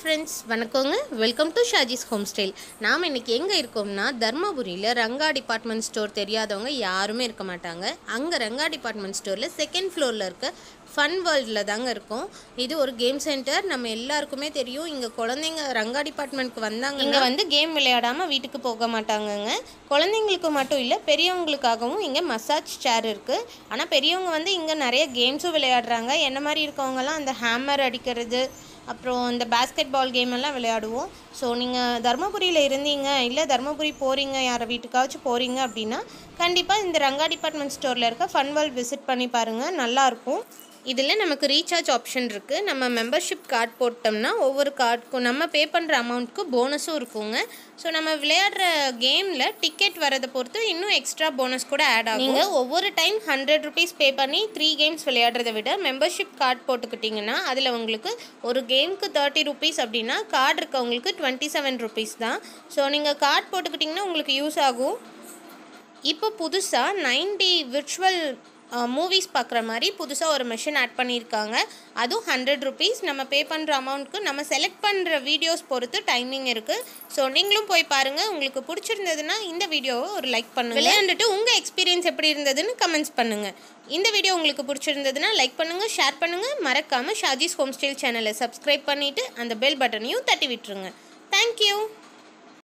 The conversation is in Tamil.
ஃப்ரெண்ட்ஸ் வணக்கங்க welcome to Shaji's home style நாம் இன்னைக்கு எங்கே இருக்கோம்னா தர்மபுரியில் ரங்கா டிபார்ட்மெண்ட் ஸ்டோர் தெரியாதவங்க யாருமே இருக்க மாட்டாங்க அங்கே ரங்கா டிபார்ட்மெண்ட் ஸ்டோரில் செகண்ட் ஃப்ளோரில் இருக்க ஃபன் வேர்ல்டில் தாங்க இருக்கும் இது ஒரு கேம் சென்டர் நம்ம எல்லாருக்குமே தெரியும் இங்கே குழந்தைங்க ரங்கா டிபார்ட்மெண்ட்க்கு வந்தாங்க இங்கே வந்து கேம் விளையாடாமல் வீட்டுக்கு போக மாட்டாங்கங்க குழந்தைங்களுக்கு மட்டும் இல்லை பெரியவங்களுக்காகவும் இங்கே மசாஜ் சேர் இருக்குது ஆனால் பெரியவங்க வந்து இங்கே நிறைய கேம்ஸும் விளையாடுறாங்க என்ன மாதிரி இருக்கவங்கலாம் அந்த ஹேமர் அடிக்கிறது அப்புறம் இந்த பாஸ்கெட் பால் கேம் எல்லாம் விளையாடுவோம் ஸோ நீங்கள் தருமபுரியில் இருந்தீங்க இல்லை தருமபுரி போகிறீங்க யாரை வீட்டுக்காச்சும் போகிறீங்க அப்படின்னா கண்டிப்பாக இந்த ரங்கா டிபார்ட்மெண்ட் ஸ்டோரில் இருக்க ஃபன் வேர்ல்ட் விசிட் பண்ணி பாருங்கள் நல்லாயிருக்கும் இதில் நமக்கு ரீசார்ஜ் ஆப்ஷன் இருக்குது நம்ம மெம்பர்ஷிப் கார்டு போட்டோம்னா ஒவ்வொரு கார்டுக்கும் நம்ம பே பண்ணுற அமௌண்ட்க்கு போனஸும் இருக்குங்க ஸோ நம்ம விளையாடுற கேமில் டிக்கெட் வரதை பொறுத்து இன்னும் எக்ஸ்ட்ரா போனஸ் கூட ஆட் ஆகும் நீங்கள் ஒவ்வொரு டைம் ஹண்ட்ரட் ருபீஸ் பே பண்ணி த்ரீ கேம்ஸ் விளையாடுறத விட மெம்பர்ஷிப் கார்டு போட்டுக்கிட்டிங்கன்னா அதில் உங்களுக்கு ஒரு கேமுக்கு தேர்ட்டி ருபீஸ் அப்படின்னா கார்டு இருக்கவங்களுக்கு டுவெண்ட்டி செவன் ருபீஸ் தான் ஸோ நீங்கள் கார்டு போட்டுக்கிட்டிங்கன்னா உங்களுக்கு யூஸ் ஆகும் இப்போ புதுசாக நைன்டி விர்ச்சுவல் மூவிஸ் பார்க்குற மாதிரி புதுசாக ஒரு மிஷின் ஆட் பண்ணியிருக்காங்க அதுவும் ஹண்ட்ரட் ருபீஸ் நம்ம பே பண்ணுற அமௌண்ட்க்கு நம்ம செலக்ட் பண்ணுற வீடியோஸ் பொறுத்து டைமிங் இருக்குது ஸோ நீங்களும் போய் பாருங்கள் உங்களுக்கு பிடிச்சிருந்ததுன்னா இந்த வீடியோவை ஒரு லைக் பண்ணுங்கள் விளையாண்டுட்டு உங்கள் எக்ஸ்பீரியன்ஸ் எப்படி இருந்ததுன்னு கமெண்ட்ஸ் பண்ணுங்கள் இந்த வீடியோ உங்களுக்கு பிடிச்சிருந்ததுன்னா லைக் பண்ணுங்கள் ஷேர் பண்ணுங்கள் மறக்காமல் ஷாஜிஸ் ஹோம் ஸ்டைல் சேனலை சப்ஸ்கிரைப் பண்ணிவிட்டு அந்த பெல் பட்டனையும் தட்டி விட்டுருங்க தேங்க்யூ